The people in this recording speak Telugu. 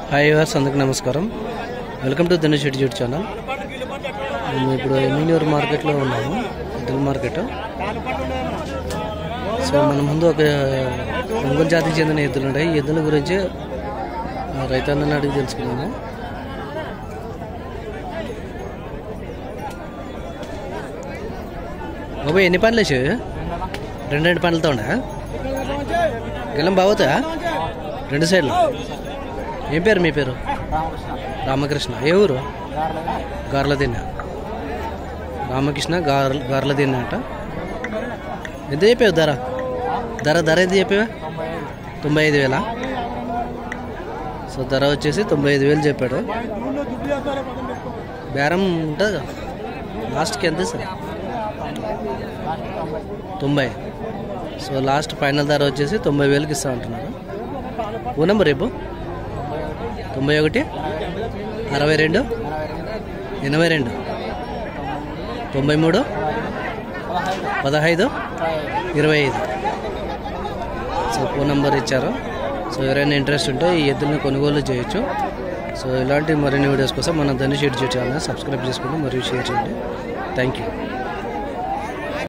హాయ్ వార్స్ అందరికి నమస్కారం వెల్కమ్ టు ధనుష్ ఎడ్యూట్ ఛానల్ మేము ఇప్పుడు ఎమ్మినూరు మార్కెట్లో ఉన్నాము ఎద్దుల మార్కెట్ సో మన ముందు ఒక ఒంగోలు జాతికి చెందిన ఎద్దులు ఉన్నాయి ఈ ఎద్దుల గురించి ఆ, రైతన్నని అడిగి తెలుసుకున్నాము బాబాయ్ ఎన్ని పనులు వేసావు రెండు రెండు పనులతో ఉండా గెలం బాగోతా రెండు సైడ్లు ఏం పేరు మీ పేరు రామకృష్ణ ఏ ఊరు గార్లదిన్న రామకృష్ణ గార్ గార్లదిన్న అంట ఎంత చెప్పావు ధర ధర ధర ఎంత చెప్పావా తొంభై ఐదు వేలా సో ధర వచ్చేసి తొంభై ఐదు వేలు చెప్పాడు బేరం ఉంటుంది కదా లాస్ట్కి ఎంత సార్ తొంభై సో లాస్ట్ ఫైనల్ ధర వచ్చేసి తొంభై వేలకి ఇస్తా ఉంటున్నారు ఓ నెంబర్ రేపు తొంభై ఒకటి అరవై రెండు ఎనభై రెండు తొంభై మూడు పదహైదు ఇరవై ఐదు సో ఫోన్ నెంబర్ ఇచ్చారు సో ఎవరైనా ఇంట్రెస్ట్ ఉంటే ఈ ఎద్దుల్ని కొనుగోలు చేయొచ్చు సో ఇలాంటి మరిన్ని వీడియోస్ కోసం మన ధనుష్ ఎడ్జెట్ ఛానల్ సబ్స్క్రైబ్ చేసుకోండి మరియు షేర్ చేయండి థ్యాంక్ యూ